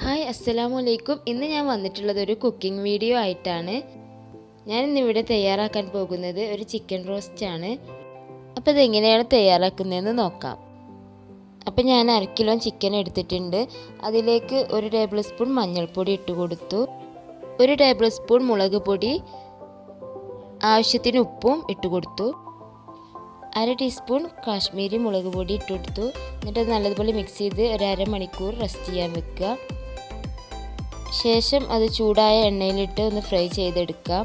hi അസ്സലാമു അലൈക്കും ഇന്ന് ഞാൻ വന്നിട്ടുള്ളത് ഒരു കുക്കിംഗ് വീഡിയോ ആയിട്ടാണ് ഞാൻ ഇന്നിവിടെ തയ്യാറാക്കാൻ പോകുന്നത് ഒരു ചിക്കൻ റോസ്റ്റ് ആണ് അപ്പോൾ ഇതെങ്ങനെയാണ് തയ്യാറാക്കുന്നതെന്ന് നോക്കാം അപ്പോൾ ഞാൻ അര കിലോ ചിക്കൻ എടുത്തിട്ടുണ്ട് അതിലേക്ക് ഒരു ടേബിൾ സ്പൂൺ മഞ്ഞൾപ്പൊടി ഇട്ട് കൊടുത്തു ഒരു ടേബിൾ സ്പൂൺ മുളക് പൊടി ആവശ്യത്തിന് ഉപ്പും ഇട്ട് കൊടുത്തു അര ടീസ്പൂൺ കാശ്മീരി മുളക് പൊടി ഇട്ട് കൊടുത്തു എന്നിട്ട് അത് നല്ലതുപോലെ മിക്സ് ചെയ്ത് ഒരു അരമണിക്കൂർ റെസ്റ്റ് ചെയ്യാൻ വെക്കുക ശേഷം അത് ചൂടായ എണ്ണയിലിട്ട് ഒന്ന് ഫ്രൈ ചെയ്തെടുക്കാം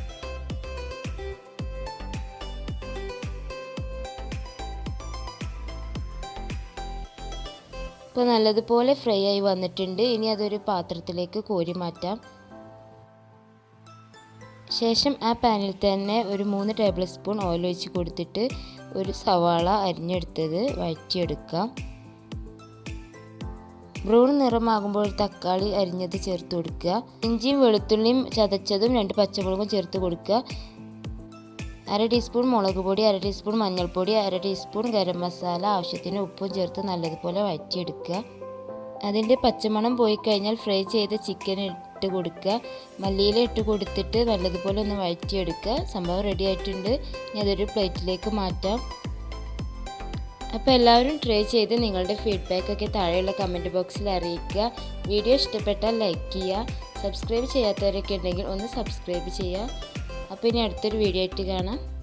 ഇപ്പോൾ നല്ലതുപോലെ ഫ്രൈ ആയി വന്നിട്ടുണ്ട് ഇനി അതൊരു പാത്രത്തിലേക്ക് കോരി മാറ്റാം ശേഷം ആ പാനിൽ തന്നെ ഒരു മൂന്ന് ടേബിൾ സ്പൂൺ ഓയിൽ ഒഴിച്ച് കൊടുത്തിട്ട് ഒരു സവാള അരിഞ്ഞെടുത്തത് വഴറ്റിയെടുക്കാം ബ്രൗൺ നിറമാകുമ്പോൾ തക്കാളി അരിഞ്ഞത് ചേർത്ത് കൊടുക്കുക ഇഞ്ചിയും വെളുത്തുള്ളിയും ചതച്ചതും രണ്ട് പച്ചമുളകും ചേർത്ത് കൊടുക്കുക അര ടീസ്പൂൺ മുളക് പൊടി അര ടീസ്പൂൺ മഞ്ഞൾപ്പൊടി അര ടീസ്പൂൺ ഗരം മസാല ആവശ്യത്തിന് ഉപ്പും ചേർത്ത് നല്ലതുപോലെ വഴറ്റിയെടുക്കുക അതിൻ്റെ പച്ചമണം പോയി കഴിഞ്ഞാൽ ഫ്രൈ ചെയ്ത ചിക്കൻ ഇട്ട് കൊടുക്കുക മല്ലിയില ഇട്ട് കൊടുത്തിട്ട് നല്ലതുപോലെ ഒന്ന് വഴറ്റിയെടുക്കുക സംഭവം റെഡി ആയിട്ടുണ്ട് ഇനി അതൊരു പ്ലേറ്റിലേക്ക് മാറ്റാം അപ്പോൾ എല്ലാവരും ട്രൈ ചെയ്ത് നിങ്ങളുടെ ഫീഡ്ബാക്ക് ഒക്കെ താഴെയുള്ള കമൻറ്റ് ബോക്സിൽ അറിയിക്കുക വീഡിയോ ഇഷ്ടപ്പെട്ടാൽ ലൈക്ക് ചെയ്യുക സബ്സ്ക്രൈബ് ചെയ്യാത്തവരൊക്കെ ഉണ്ടെങ്കിൽ ഒന്ന് സബ്സ്ക്രൈബ് ചെയ്യുക അപ്പോൾ ഇനി അടുത്തൊരു വീഡിയോ ആയിട്ട് കാണാം